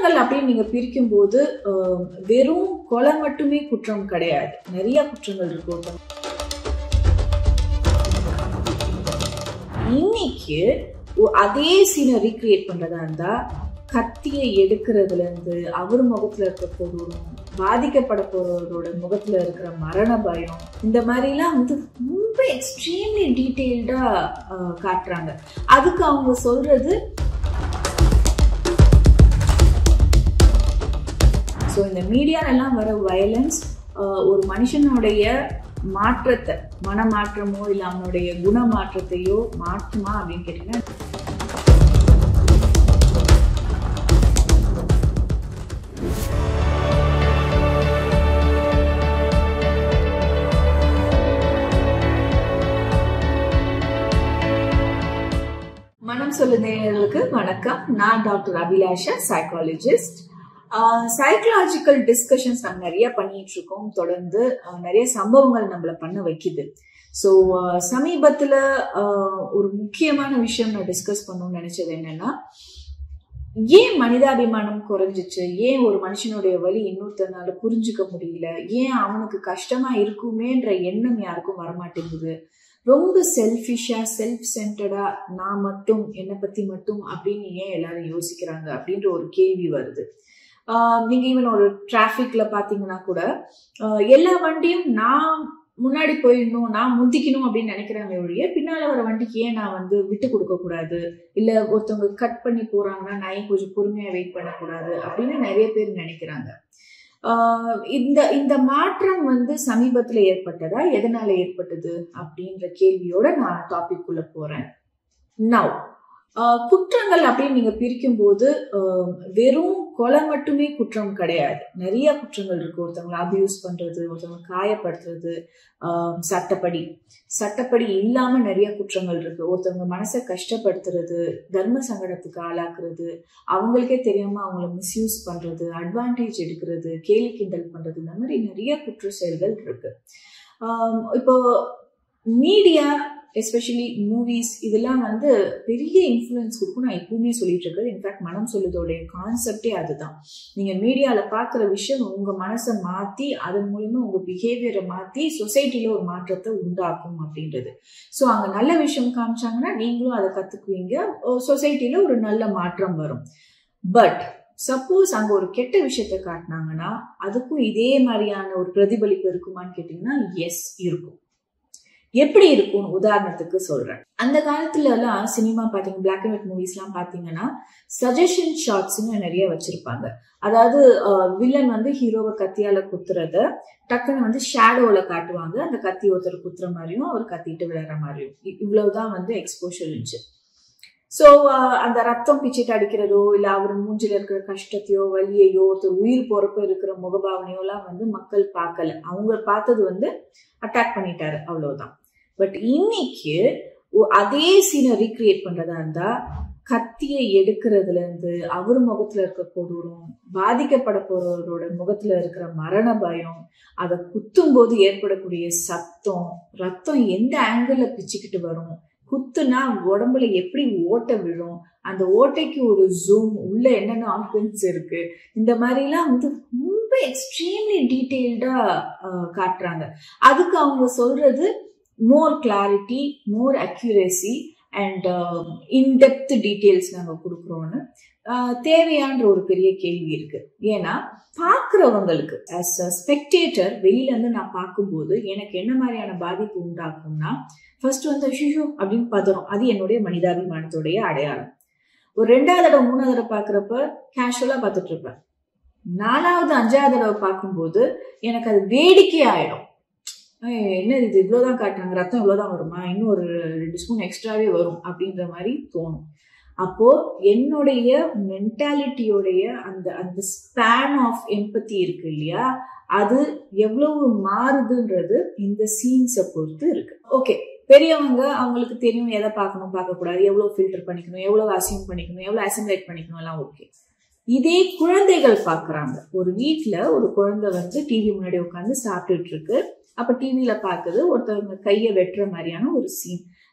குற்றங்கள் அப்படின்னு நீங்க பிரிக்கும் போது அஹ், வெறும் கொலை மட்டுமே குற்றம் கிடையாது நிறைய குற்றங்கள் இருக்கு ஒருத்தவங்க. இன்னைக்கு ஒ- அதே சீனை ரீக்ரியேட் பண்றதா இருந்தா கத்தியை எடுக்கிறதுல இருந்து அவர் முகத்துல இருக்க கொடூரம் பாதிக்கப்பட போறவரோட முகத்துல இருக்கிற மரண பயம் இந்த மாதிரிலாம் வந்து ரொம்ப எக்ஸ்ட்ரீம்லி டீட்டெயில்டா காட்டுறாங்க அதுக்கு அவங்க சொல்றது ஸோ இந்த மீடியாலெல்லாம் வர வயலன்ஸ் ஒரு மனுஷனுடைய மாற்றத்தை மனமாற்றமோ இல்லை அவனுடைய குணமாற்றத்தையோ மாற்றுமா அப்படின்னு கேட்டிங்கன்னா மனம் சொல்லுதேர்களுக்கு வணக்கம் நான் doctor Abhilasha psychologist psychological discussions நம்ம நிறைய பண்ணிட்டு இருக்கோம் தொடர்ந்து அஹ், நிறைய சம்பவங்கள் நம்மளை பண்ண வைக்குது ஸோ சமீபத்தில் ஒரு முக்கியமான விஷயம் நான் டிஸ்கஸ் பண்ணணும்னு நினைச்சது என்னன்னா ஏன் மனிதாபிமானம் குறைஞ்சிச்சு ஏன் ஒரு மனுஷனுடைய வலி இன்னொருத்தனால புரிஞ்சுக்க முடியல ஏன் அவனுக்கு கஷ்டமா இருக்குமேன்ற எண்ணம் யாருக்கும் வரமாட்டேங்குது ரொம்ப செல்ஃபிஷா செல்ஃப் சென்டர்டா நான் மட்டும் என்னை பத்தி மட்டும் அப்படின்னு ஏன் எல்லாரும் யோசிக்கிறாங்க அப்படின்ற ஒரு கேள்வி வருது ஆஹ் நீங்க ஈவன் ஒரு டிராஃபிக்ல பாத்தீங்கன்னா கூட ஆஹ் எல்லா வண்டியும் நான் முன்னாடி போயிடணும் நான் முந்திக்கணும் அப்படின்னு நினைக்கிறாங்க ஒழிய பின்னால வர வண்டிக்கு ஏன் நான் வந்து விட்டு கொடுக்க கூடாது இல்ல ஒருத்தவங்க கட் பண்ணி போறாங்கன்னா நான் ஏன் கொஞ்சம் பொறுமையா வெயிட் பண்ணக்கூடாது அப்படின்னு நிறைய பேர் நினைக்கிறாங்க ஆஹ் இந்த இந்த மாற்றம் வந்து சமீபத்துல ஏற்பட்டதா எதனால ஏற்பட்டது அப்படின்ற கேள்வியோட நான் டாபிக் உள்ள போறேன் நவ் குற்றங்கள் அப்படின்னு நீங்க பிரிக்கும் போது ஆஹ் வெறும் கொலை மட்டுமே குற்றம் கிடையாது நிறைய குற்றங்கள் இருக்கு ஒருத்தவங்களை அபியூஸ் பண்றது ஒருத்தவங்க காயப்படுத்துறது ஆஹ் சட்டப்படி சட்டப்படி இல்லாம நிறைய குற்றங்கள் இருக்கு ஒருத்தவங்க மனசை கஷ்டப்படுத்துறது தர்ம சங்கடத்துக்கு ஆளாக்குறது அவங்களுக்கே தெரியாம அவங்கள மிஸ்யூஸ் பண்றது அட்வான்டேஜ் எடுக்கிறது கேலி கிண்டல் பண்றது இந்த மாதிரி நிறைய குற்ற செயல்கள் இருக்கு ஆம், இப்போ மீடியா எஸ்பெஷலி மூவிஸ் இதெல்லாம் வந்து பெரிய இன்ஃப்ளூயன்ஸ் கொடுக்கும் நான் எப்பவுமே சொல்லிட்டு இருக்கிறது இன்ஃபேக்ட் மனம் சொல்லுதோடைய கான்செப்டே அதுதான் நீங்க மீடியால பாக்குற விஷயம் உங்க மனசை மாத்தி அதன் மூலியமா உங்க பிஹேவியரை மாத்தி சொசைட்டில ஒரு மாற்றத்தை உண்டாக்கும் அப்படின்றது ஸோ அங்க நல்ல விஷயம் காமிச்சாங்கன்னா நீங்களும் அதை கத்துக்குவீங்க சொசைட்டில ஒரு நல்ல மாற்றம் வரும் பட் சப்போஸ் அங்க ஒரு கெட்ட விஷயத்த காட்டினாங்கன்னா அதுக்கும் இதே மாதிரியான ஒரு பிரதிபலிப்பு இருக்குமான்னு கேட்டீங்கன்னா எஸ் இருக்கும் எப்படி இருக்கும் உதாரணத்துக்கு சொல்றேன் அந்த காலத்துல எல்லாம் சினிமா பாத்தீங்க பிளாக் அண்ட் ஒயிட் மூவிஸ் எல்லாம் பாத்தீங்கன்னா சஜஷன் ஷார்ட்ஸ்னு நிறைய வச்சிருப்பாங்க அதாவது வில்லன் வந்து ஹீரோவை கத்தியால குத்துறத டக்குன்னு வந்து ஷேடோல காட்டுவாங்க அந்த கத்தி ஒருத்தர் குத்துற மாதிரியும் அவர் கத்திட்டு விளையாடுற மாதிரியும் இ- இவ்வளவுதான் வந்து எக்ஸ்போஷர் இருந்துச்சு ஸோ அந்த ரத்தம் பிச்சிட்டு அடிக்கிறதோ இல்லை அவர் மூஞ்சில இருக்கிற கஷ்டத்தையோ வலியையோ ஒருத்தர் உயிர் போறப்ப இருக்கிற முகபாவனையோ எல்லாம் வந்து மக்கள் பார்க்கல அவங்க பார்த்தது வந்து அட்டாக் பண்ணிட்டாரு அவ்வளவுதான் பட் இன்னைக்கு ஒ- அதே சீனை ரீக்ரியேட் பண்றதா இருந்தா கத்தியை எடுக்கிறதுல இருந்து அவர் முகத்துல இருக்க கொடூரம் பாதிக்கப்பட போறவரோட முகத்துல இருக்கிற மரண பயம் அதை குத்தும் போது ஏற்படக்கூடிய சத்தம் ரத்தம் எந்த ஆங்கிள் பிச்சுக்கிட்டு வரும் குத்துனா உடம்புல எப்படி ஓட்டை விழும் அந்த ஓட்டைக்கு ஒரு ஜூம் உள்ள என்னென்ன ஆர்கன்ஸ் இருக்கு இந்த மாதிரிலாம் வந்து ரொம்ப எக்ஸ்ட்ரீம்லி டீட்டெயில்டா காட்டுறாங்க அதுக்கு அவங்க சொல்றது more clarity more accuracy and in depth details நாங்கள் கொடுக்குறோன்னு ஆஹ் தேவையான்ற ஒரு பெரிய கேள்வி இருக்கு ஏன்னா பார்க்குறவங்களுக்கு அஸ் அ ஸ்பெக்டேட்டர் வெளியில இருந்து நான் பார்க்கும்போது எனக்கு என்ன மாதிரியான பாதிப்பு உண்டாக்கும்னா ஃபர்ஸ்ட் வந்து ஐயோ அப்படின்னு பதறும் அது என்னுடைய மனிதாபிமானத்துடைய அடையாளம் ஒரு ரெண்டாவது தடவை மூணாவது தடவை பார்க்குறப்ப கேஷுவலாக பார்த்துட்டு இருப்பேன் நாலாவது அஞ்சாவது தடவை பார்க்கும்போது எனக்கு அது வேடிக்கை ஆயிடும் ஏய், என்ன இது இவ்வளோதான் காட்டுறாங்க ரத்தம் இவ்வளோதான் வருமா இன்னும் ஒரு ரெண்டு ஸ்பூன் எக்ஸ்ட்ராவே வரும் அப்படின்ற மாதிரி தோணும் அப்போ என்னுடைய மென்டாலிட்டியோடைய அந்த அந்த ஸ்பேன் ஆஃப் எம்பத்தி இருக்கு இல்லையா அது எவ்வளவு மாறுதுன்றது இந்த சீன்ஸை பொறுத்து இருக்கு ஓகே பெரியவங்க அவங்களுக்கு தெரியும் எதை பார்க்கணும் பார்க்கக்கூடாது எவ்வளோ ஃபில்டர் பண்ணிக்கணும் எவ்வளோ அசியூம் பண்ணிக்கணும் எவ்வளோ அசிமுலேட் பண்ணிக்கணும் எல்லாம் ஓகே இதே குழந்தைகள் பார்க்குறாங்க ஒரு வீட்டில் ஒரு குழந்தை வந்து டிவி முன்னாடி உட்காந்து சாப்பிட்டுட்டு இருக்கு அப்போ டிவியில் பார்க்குது ஒருத்தவங்க கையை வெட்டுற மாதிரியான ஒரு சீன்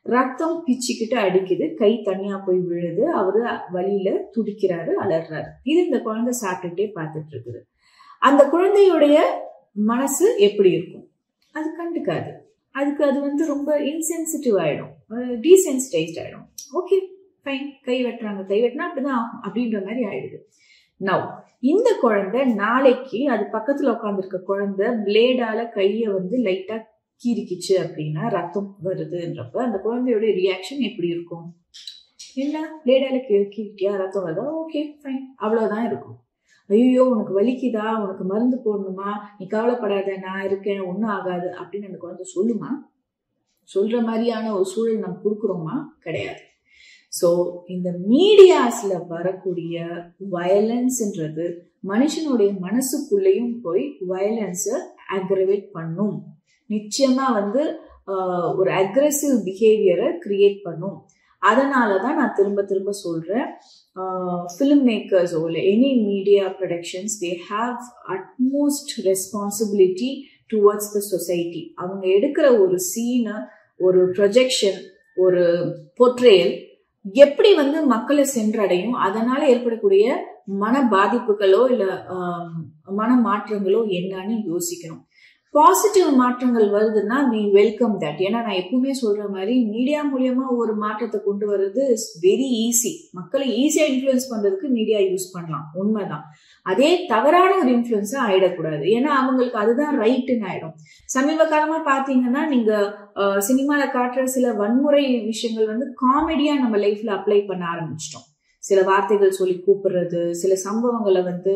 ரத்தம் பிச்சுக்கிட்டு அடிக்குது கை தனியா போய் விழுது அவரு வழியில துடிக்கிறாரு அலறாரு இது இந்த குழந்தை சாப்பிட்டுட்டே பார்த்துட்டு இருக்குது அந்த குழந்தையுடைய மனசு எப்படி இருக்கும் அது கண்டுக்காது அதுக்கு அது வந்து ரொம்ப இன்சென்சிட்டிவ் ஆயிடும் டீசென்சிடைஸ்ட் ஆயிடும் ஓகே ஃபைன் கை வெட்டுறாங்க கை வெட்டினா அப்படிதான் ஆகும் அப்படின்ற மாதிரி ஆயிடுது நவ் இந்த குழந்தை நாளைக்கு அது பக்கத்துல உட்காந்துருக்க குழந்தை பிளேடால கைய வந்து லைட்டா கீறிக்கிச்சு அப்படின்னா ரத்தம் வருதுன்றப்ப அந்த குழந்தையோட ரியாக்ஷன் எப்படி இருக்கும் என்ன பிளேடால கீறிட்டியா ரத்தம் வருதா ஓகே ஃபைன் அவ்வளவுதான் இருக்கும் ஐயோ உனக்கு வலிக்குதா உனக்கு மருந்து போடணுமா நீ கவலைப்படாத நான் இருக்கேன் ஒன்றும் ஆகாது அப்படின்னு அந்த குழந்தை சொல்லுமா சொல்ற மாதிரியான ஒரு சூழல் நம்ம கொடுக்குறோமா கிடையாது ஸோ இந்த மீடியாஸ்ல வரக்கூடிய வயலன்ஸ்ன்றது மனுஷனுடைய மனசுக்குள்ளேயும் போய் வயலன்ஸை அக்ரவேட் பண்ணும் நிச்சயமா வந்து ஒரு அக்ரெசிவ் பிஹேவியரை கிரியேட் பண்ணும் அதனால தான் நான் திரும்ப திரும்ப சொல்றேன் ஃபிலிம் மேக்கர்ஸோ இல்லை any media productions they have utmost responsibility towards the society அவங்க எடுக்கிற ஒரு சீனை ஒரு ப்ரொஜெக்ஷன் ஒரு பொட்ரேல் எப்படி வந்து மக்களை சென்றடையும் அதனால ஏற்படக்கூடிய மன பாதிப்புகளோ இல்ல மன மாற்றங்களோ என்னன்னு யோசிக்கணும் பாசிட்டிவ் மாற்றங்கள் வருதுன்னா வி வெல்கம் தட் ஏன்னா நான் எப்பவுமே சொல்ற மாதிரி மீடியா மூலியமா ஒரு மாற்றத்தை கொண்டு வர்றது இஸ் வெரி ஈஸி மக்களை ஈஸியா இன்ஃபுளுன்ஸ் பண்றதுக்கு மீடியா யூஸ் பண்ணலாம் உண்மைதான் அதே தவறான ஒரு இன்ஃபுளுன்ஸா ஆயிடக்கூடாது ஏன்னா அவங்களுக்கு அதுதான் ரைட்டுன்னு ஆயிடும் சமீப காலமா பாத்தீங்கன்னா நீங்க சினிமால காட்டுற சில வன்முறை விஷயங்கள் வந்து காமெடியா நம்ம லைஃப்ல அப்ளை பண்ண ஆரம்பிச்சிட்டோம் சில வார்த்தைகள் சொல்லி கூப்பிடுறது சில சம்பவங்களை வந்து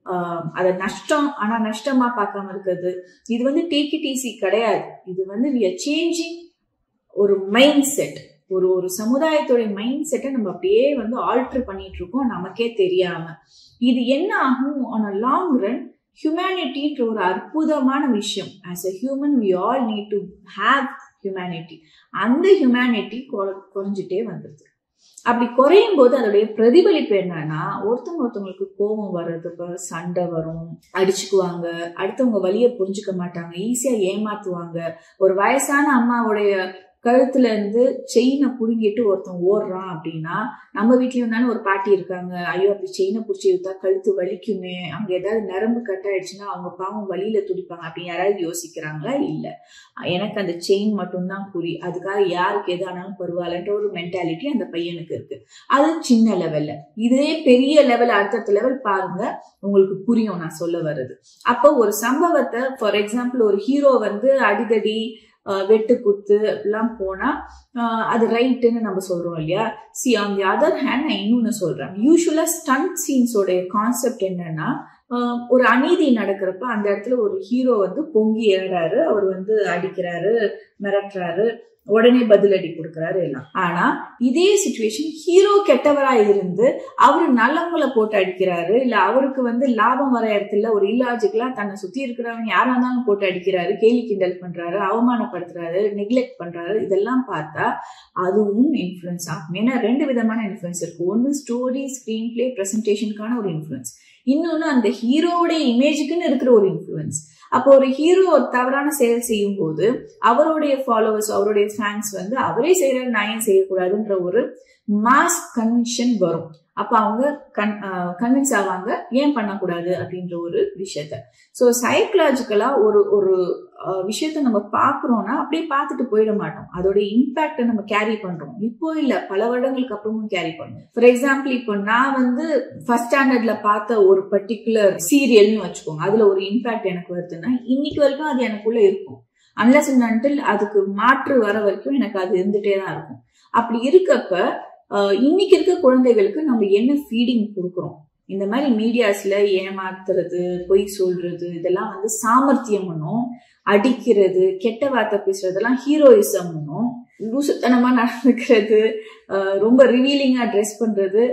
அதை நஷ்டம் ஆனா நஷ்டமா பார்க்காம இருக்கிறது இது வந்து டேக்கி டிசி கிடையாது இது வந்து வி ஆர் சேஞ்சிங் ஒரு மைண்ட் செட் ஒரு ஒரு சமுதாயத்தோட மைண்ட் செட்டை நம்ம அப்படியே வந்து ஆல்டர் பண்ணிட்டு இருக்கோம் நமக்கே தெரியாம இது என்ன ஆகும் ஆன் அ லாங் ரன் ஹியூமனிட்டின்ற ஒரு அற்புதமான விஷயம் as a human we all need to have humanity அந்த ஹியூமனிட்டி குறைஞ்சிட்டே வந்துருது அப்படி குறையும் போது அதோடைய பிரதிபலிப்பு என்னன்னா ஒருத்தவங்க ஒருத்தவங்களுக்கு கோபம் வர்றதுக்கு சண்டை வரும் அடிச்சுக்குவாங்க அடுத்தவங்க வழிய புரிஞ்சுக்க மாட்டாங்க ஈஸியா ஏமாத்துவாங்க ஒரு வயசான அம்மாவுடைய கழுத்துல இருந்து செயினை புடுங்கிட்டு ஒருத்தன் ஓடுறான் அப்படின்னா நம்ம வீட்லயும் தானே ஒரு பாட்டி இருக்காங்க ஐயோ அப்படி செயினை பிடிச்சி இழுத்தா கழுத்து வலிக்குமே அங்க ஏதாவது நரம்பு கட் ஆயிடுச்சுன்னா அவங்க பாவம் வழியில துடிப்பாங்க அப்படின்னு யாராவது யோசிக்கிறாங்களா இல்ல எனக்கு அந்த செயின் மட்டும்தான் குறி அதுக்காக யாருக்கு எது ஆனாலும் பரவாயில்லன்ற ஒரு மென்டாலிட்டி அந்த பையனுக்கு இருக்கு அது சின்ன லெவல்ல இதே பெரிய லெவல் அடுத்தடுத்த லெவல் பாருங்க உங்களுக்கு புரியும் நான் சொல்ல வர்றது அப்போ ஒரு சம்பவத்தை ஃபார் எக்ஸாம்பிள் ஒரு ஹீரோ வந்து அடிதடி வெட்டு குத்து எல்லாம் போனா அது ரைட்டுன்னு நம்ம சொல்றோம் இல்லையா see on the other hand நான் இன்னொன்னு சொல்றேன் யூஸ்வலா ஸ்டண்ட் சீன்ஸோட கான்செப்ட் என்னன்னா ஒரு அநீதி நடக்கிறப்ப அந்த இடத்துல ஒரு ஹீரோ வந்து பொங்கி ஏறாரு அவர் வந்து அடிக்கிறாரு மிரட்டுறாரு உடனே பதிலடி கொடுக்குறாரு எல்லாம் ஆனா இதே சுச்சுவேஷன் ஹீரோ கெட்டவரா இருந்து அவரு நல்லவங்களை போட்டு அடிக்கிறாரு இல்ல அவருக்கு வந்து லாபம் வர இடத்துல ஒரு இல்லாஜிக்கலா தன்னை சுத்தி இருக்கிறவங்க யாரா இருந்தாலும் போட்டு அடிக்கிறாரு கேலி கிண்டல் பண்றாரு அவமானப்படுத்துறாரு நெக்லெக்ட் பண்றாரு இதெல்லாம் பார்த்தா அதுவும் இன்ஃபுளுன்ஸ் ஆகும் ஏன்னா ரெண்டு விதமான இன்ஃபுளுன்ஸ் இருக்கு ஒன்னு ஸ்டோரி ஸ்கிரீன் பிளே பிரசன்டேஷனுக்கான ஒரு இன்ஃபுளுன்ஸ் இன்னொன்னு அந்த ஹீரோவுடைய இமேஜுக்குன்னு இருக்கிற ஒரு இன்ஃபுளுன்ஸ் அப்போ ஒரு ஹீரோ ஒரு தவறான செயல் செய்யும் போது அவருடைய ஃபாலோவர்ஸ் அவருடைய ஃபேன்ஸ் வந்து அவரே செய்யற நான் செய்யக்கூடாதுன்ற ஒரு மாஸ் கன்விக்ஷன் வரும் அப்ப அவங்க கன் கன்வின்ஸ் ஆவாங்க ஏன் பண்ணக்கூடாது அப்படின்ற ஒரு விஷயத்த ஸோ சைக்கலாஜிக்கலா ஒரு ஒரு விஷயத்த நம்ம பார்க்குறோம்னா அப்படியே பார்த்துட்டு போயிட மாட்டோம் அதோட இம்பாக்டை நம்ம கேரி பண்றோம் இப்போ இல்ல பல வருடங்களுக்கு அப்புறமும் கேரி பண்ணுவோம் ஃபார் எக்ஸாம்பிள் இப்போ நான் வந்து ஃபர்ஸ்ட் ஸ்டாண்டர்ட்ல பார்த்த ஒரு பர்டிகுலர் சீரியல்னு வச்சுக்கோங்க அதுல ஒரு இம்பாக்ட் எனக்கு வருதுன்னா இன்னைக்கு வரைக்கும் அது எனக்குள்ள இருக்கும் அன்லஸ் அண்டில் அதுக்கு மாற்று வர வரைக்கும் எனக்கு அது இருந்துட்டே தான் இருக்கும் அப்படி இருக்கப்ப இன்னைக்கு இருக்க குழந்தைகளுக்கு நம்ம என்ன ஃபீடிங் கொடுக்குறோம் இந்த மாதிரி மீடியாஸ்ல ஏமாத்துறது பொய் சொல்றது இதெல்லாம் வந்து சாமர்த்தியம் பண்ணும் அடிக்கிறது கெட்ட வார்த்தை பேசுறதெல்லாம் ஹீரோயிசம் பண்ணும் லூசுத்தனமா நடந்துக்கிறது ரொம்ப ரிவீலிங்கா ட்ரெஸ் பண்றது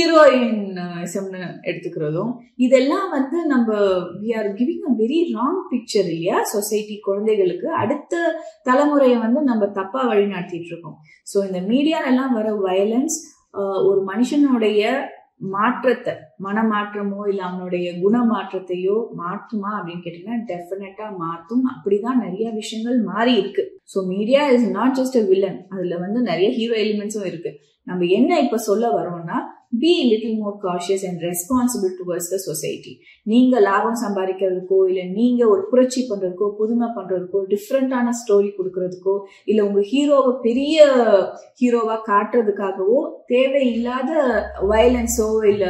ஹீரோயின்சம்னு எடுத்துக்கிறதும் இதெல்லாம் வந்து நம்ம we are giving a very wrong picture இல்லையா சொசைட்டி குழந்தைகளுக்கு அடுத்த தலைமுறையை வந்து நம்ம தப்பா வழி நடத்திட்டு இருக்கோம் ஸோ இந்த மீடியாலெல்லாம் வர வயலன்ஸ் ஒரு மனுஷனுடைய மாற்றத்தை மனமாற்றமோ இல்லை அவனுடைய குணமாற்றத்தையோ மாற்றுமா அப்படின்னு கேட்டீங்கன்னா டெஃபினட்டா மாற்றும் அப்படிதான் நிறைய விஷயங்கள் மாறி இருக்கு so media is not just a villain அதுல வந்து நிறைய ஹீரோ எலிமெண்ட்ஸும் இருக்கு நம்ம என்ன இப்ப சொல்ல வரோம்னா be little more cautious and responsible towards the society நீங்க லாபம் சம்பாதிக்கிறதுக்கோ இல்ல நீங்க ஒரு புரட்சி பண்றதுக்கோ புதுமை பண்றதுக்கோ டிஃப்ரெண்டான ஸ்டோரி கொடுக்கறதுக்கோ இல்ல உங்க ஹீரோவை பெரிய ஹீரோவா காட்டுறதுக்காகவோ தேவையில்லாத வயலன்ஸோ இல்ல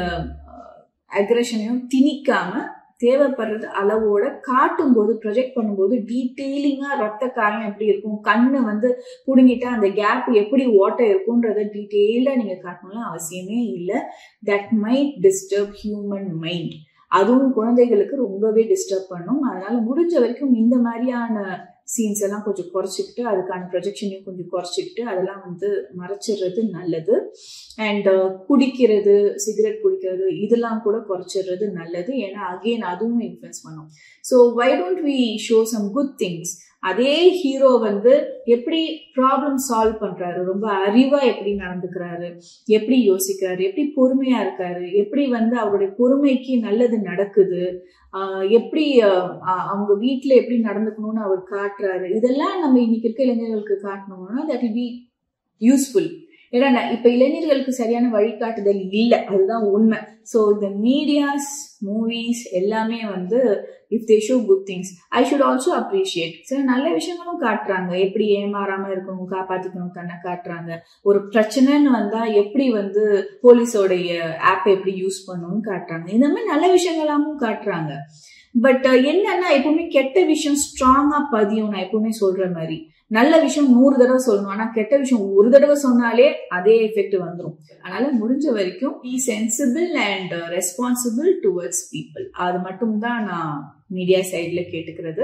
அக்ரஷனையோ திணிக்காம தேவைப்படுறது அளவோட காட்டும் போது ப்ரொஜெக்ட் பண்ணும்போது டீட்டெயிலிங்கா ரத்த காயம் எப்படி இருக்கும் கண்ணு வந்து புடுங்கிட்டா அந்த கேப் எப்படி ஓட்ட இருக்கும்ன்றத டீட்டெயிலா நீங்க காட்டணும்லாம் அவசியமே இல்லை that might disturb human mind அதுவும் குழந்தைகளுக்கு ரொம்பவே டிஸ்டர்ப் பண்ணும் அதனால முடிஞ்ச வரைக்கும் இந்த மாதிரியான சீன்ஸ் எல்லாம் கொஞ்சம் குறைச்சிக்கிட்டு அதுக்கான ப்ரொஜெக்ஷனையும் கொஞ்சம் குறைச்சிக்கிட்டு அதெல்லாம் வந்து மறைச்சிடுறது நல்லது அண்ட் குடிக்கிறது சிகரெட் குடிக்கிறது இதெல்லாம் கூட குறைச்சிடுறது நல்லது ஏன்னா அகெயின் அதுவும் இன்ஃப்ளூயன்ஸ் பண்ணும் so why don't we show some good things அதே ஹீரோ வந்து எப்படி ப்ராப்ளம் சால்வ் பண்றாரு ரொம்ப அறிவா எப்படி நடந்துக்கிறாரு எப்படி யோசிக்கிறாரு எப்படி பொறுமையா இருக்காரு எப்படி வந்து அவருடைய பொறுமைக்கு நல்லது நடக்குது எப்படி அவங்க வீட்டுல எப்படி நடந்துக்கணும்னு அவர் காட்டுறாரு இதெல்லாம் நம்ம இன்னைக்கு இருக்க இளைஞர்களுக்கு காட்டணும்னா தட் வில் பி யூஸ்ஃபுல் ஏன்னா இப்ப இளைஞர்களுக்கு சரியான வழிகாட்டுதல் இல்லை அதுதான் உண்மை ஸோ இந்த மீடியாஸ் மூவிஸ் எல்லாமே வந்து if they show good things I should also appreciate சில நல்ல விஷயங்களும் காட்டுறாங்க எப்படி ஏமாறாம இருக்கணும் காப்பாத்திக்கணும் தன்னை காட்டுறாங்க ஒரு பிரச்சனைன்னு வந்தா எப்படி வந்து போலீஸோடைய ஆப்பை எப்படி யூஸ் பண்ணணும்னு காட்டுறாங்க இந்த மாதிரி நல்ல விஷயங்களாமும் காட்டுறாங்க பட் என்னன்னா எப்பவுமே கெட்ட விஷயம் ஸ்ட்ராங்கா பதியும் நான் எப்பவுமே சொல்ற மாதிரி நல்ல விஷயம் நூறு தடவை சொல்லணும் ஆனா கெட்ட விஷயம் ஒரு தடவை சொன்னாலே அதே எஃபெக்ட் வந்துடும் அதனால முடிஞ்ச வரைக்கும் be sensible and responsible towards people அது மட்டும் தான் நான் மீடியா சைட்ல கேட்டுக்கிறது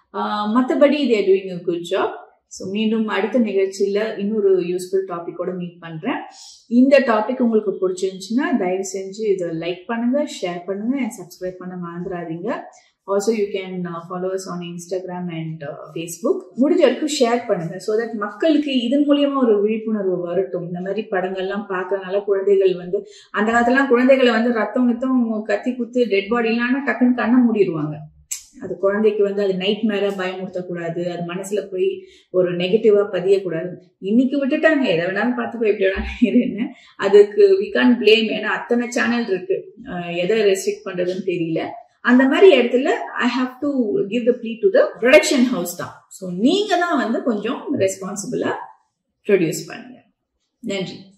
மற்றபடி இதே doing a good job so மீண்டும் அடுத்த நிகழ்ச்சியில் இன்னொரு யூஸ்ஃபுல் டாப்பிக்கோட மீட் பண்ணுறேன் இந்த டாபிக் உங்களுக்கு பிடிச்சிருந்துச்சுன்னா தயவு செஞ்சு இதை லைக் பண்ணுங்க ஷேர் பண்ணுங்க அண்ட் சப்ஸ்கிரைப் பண்ண மறந்துடாதீங்க also you can follow us on Instagram and Facebook முடிஞ்ச வரைக்கும் ஷேர் பண்ணுங்க ஸோ தட் மக்களுக்கு இதன் மூலியமா ஒரு விழிப்புணர்வு வரட்டும் இந்த மாதிரி படங்கள்லாம் பார்க்கறதுனால குழந்தைகள் வந்து அந்த காலத்துலாம் குழந்தைகளை வந்து ரத்தம் ரத்தம் கத்தி குத்து டெட் பாடி இல்லாம டக்குன்னு கண்ண மூடிடுவாங்க அது குழந்தைக்கு வந்து அது நைட் மேல பயமுறுத்தக்கூடாது அது மனசுல போய் ஒரு நெகட்டிவா பதியக்கூடாது இன்னைக்கு விட்டுட்டாங்க எதை வேணாலும் பார்த்துக்கோ எப்படி வேணாலும் அதுக்கு வி கான் பிளேம் ஏன்னா அத்தனை சேனல் இருக்கு எதை ரெஸ்ட்ரிக்ட் பண்றதுன்னு தெரியல அந்த மாதிரி இடத்துல I have to give the plea to the production house தான் ஸோ நீங்க தான் வந்து கொஞ்சம் ரெஸ்பான்சிபிளா ப்ரொடியூஸ் பண்ணுங்க நன்றி